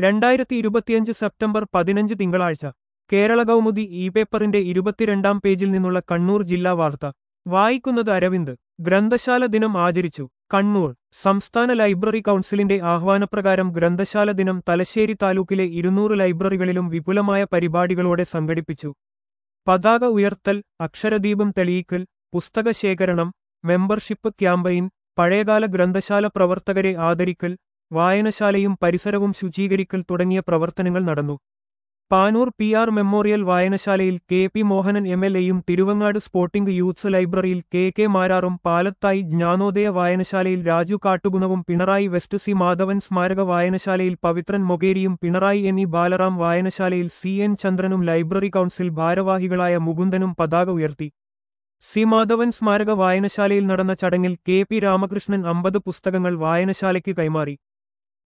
രണ്ടായിരത്തി ഇരുപത്തിയഞ്ച് സെപ്റ്റംബർ പതിനഞ്ച് തിങ്കളാഴ്ച കേരള കൗമുദി ഇ പേപ്പറിന്റെ ഇരുപത്തിരണ്ടാം പേജിൽ നിന്നുള്ള കണ്ണൂർ ജില്ലാ വാർത്ത വായിക്കുന്നത് അരവിന്ദ് ഗ്രന്ഥശാല ദിനം ആചരിച്ചു കണ്ണൂർ സംസ്ഥാന ലൈബ്രറി കൗൺസിലിന്റെ ആഹ്വാനപ്രകാരം ഗ്രന്ഥശാല ദിനം തലശ്ശേരി താലൂക്കിലെ ഇരുന്നൂറ് ലൈബ്രറികളിലും വിപുലമായ പരിപാടികളോടെ സംഘടിപ്പിച്ചു പതാക ഉയർത്തൽ അക്ഷരദീപം തെളിയിക്കൽ പുസ്തകശേഖരണം മെമ്പർഷിപ്പ് ക്യാമ്പയിൻ പഴയകാല ഗ്രന്ഥശാല പ്രവർത്തകരെ ആദരിക്കൽ വായനശാലയും പരിസരവും ശുചീകരിക്കൽ തുടങ്ങിയ പ്രവർത്തനങ്ങൾ നടന്നു പാനൂർ പി ആർ മെമ്മോറിയൽ വായനശാലയിൽ K P Mohanan M L എയും Thiruvangad sporting youths library K K മാരാറും പാലത്തായി ജ്ഞാനോദയ വായനശാലയിൽ രാജു കാട്ടുകുണവും പിണറായി വെസ്റ്റ് സി മാധവൻ സ്മാരക വായനശാലയിൽ പവിത്രൻ മൊകേരിയും പിണറായി എന്നീ ബാലറാം വായനശാലയിൽ സി എൻ ചന്ദ്രനും ലൈബ്രറി കൗൺസിൽ ഭാരവാഹികളായ മുകുന്ദനും പതാക ഉയർത്തി സി മാധവൻ സ്മാരക വായനശാലയിൽ നടന്ന ചടങ്ങിൽ കെ പി രാമകൃഷ്ണൻ അമ്പത് പുസ്തകങ്ങൾ വായനശാലയ്ക്ക് കൈമാറി